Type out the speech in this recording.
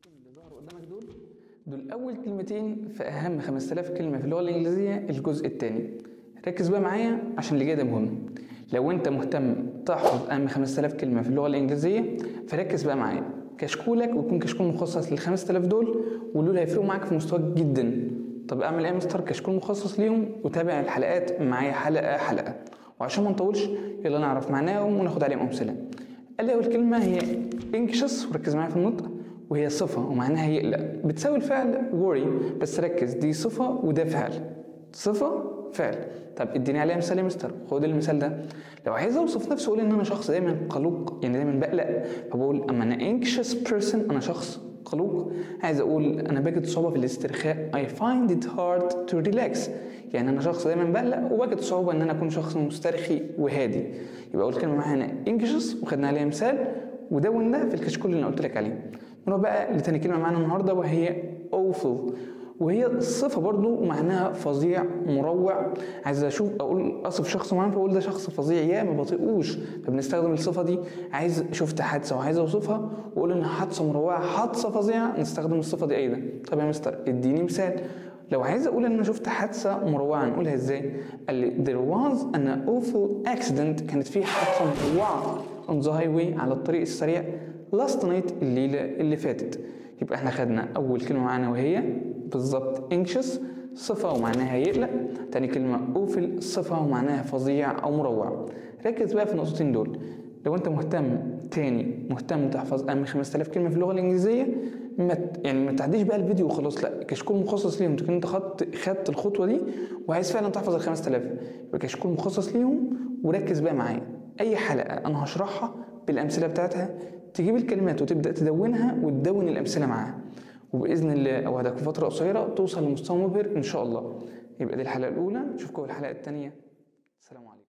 اللي ظهروا قدامك دول دول اول كلمتين في اهم 5000 كلمه في اللغه الانجليزيه الجزء الثاني ركز بقى معايا عشان اللي جاي ده مهم لو انت مهتم تحفظ اهم 5000 كلمه في اللغه الانجليزيه فركز بقى معايا كشكولك ويكون كشكول مخصص لل 5000 دول ودول هيفرقوا معاك في مستواك جدا طب اعمل ايه يا مستر كشكول مخصص ليهم وتابع الحلقات معايا حلقه حلقه وعشان ما نطولش يلا نعرف معناهم وناخد عليهم امثله قال لي اول كلمه هي انكشس وركز معايا في النطق وهي صفة ومعناها يقلق بتساوي الفعل worry بس ركز دي صفة وده فعل صفة فعل طب اديني عليها مثال يا مستر خد المثال ده لو عايز اوصف نفسي اقول ان انا شخص دايما قلق يعني دايما بقلق فبقول اما انا anxious person انا شخص قلق عايز اقول انا بجد صعوبة في الاسترخاء I find it hard to relax يعني انا شخص دايما بقلق وبجد صعوبة ان انا اكون شخص مسترخي وهادي يبقى اول كلمة معانا anxious وخدنا عليها مثال ودون ده في الكشكول اللي انا قلت لك عليه نروح بقى لتاني كلمة معانا النهاردة وهي awful وهي صفة برضو معناها فظيع مروع عايز اشوف اقول اصف شخص معين فاقول ده شخص فظيع يا ما بطيقوش فبنستخدم الصفة دي عايز شفت حادثة وعايز اوصفها واقول انها حادثة مروعة حادثة فظيعة نستخدم الصفة دي ايضا طب يا مستر اديني مثال لو عايز اقول ان انا شفت حادثه مروعه نقولها ازاي؟ قال لي there was an awful accident كانت في حادثه مروعه on the highway على الطريق السريع last night الليله اللي فاتت يبقى احنا خدنا اول كلمه معانا وهي بالظبط anxious صفة ومعناها يقلق تاني كلمة awful صفة ومعناها فظيع أو مروع ركز بقى في النقطتين دول لو انت مهتم تاني مهتم تحفظ اهم 5000 كلمه في اللغه الانجليزيه ما يعني ما تعديش بقى الفيديو وخلاص لا كشكول مخصص ليهم تكون انت خدت خدت الخطوه دي وعايز فعلا تحفظ ال 5000 يبقى كشكول مخصص ليهم وركز بقى معايا اي حلقه انا هشرحها بالامثله بتاعتها تجيب الكلمات وتبدا تدونها وتدون الامثله معاها وباذن الله اوعدك في فتره قصيره توصل لمستوى مبهر ان شاء الله يبقى دي الحلقه الاولى نشوفكم في الحلقه الثانيه السلام عليكم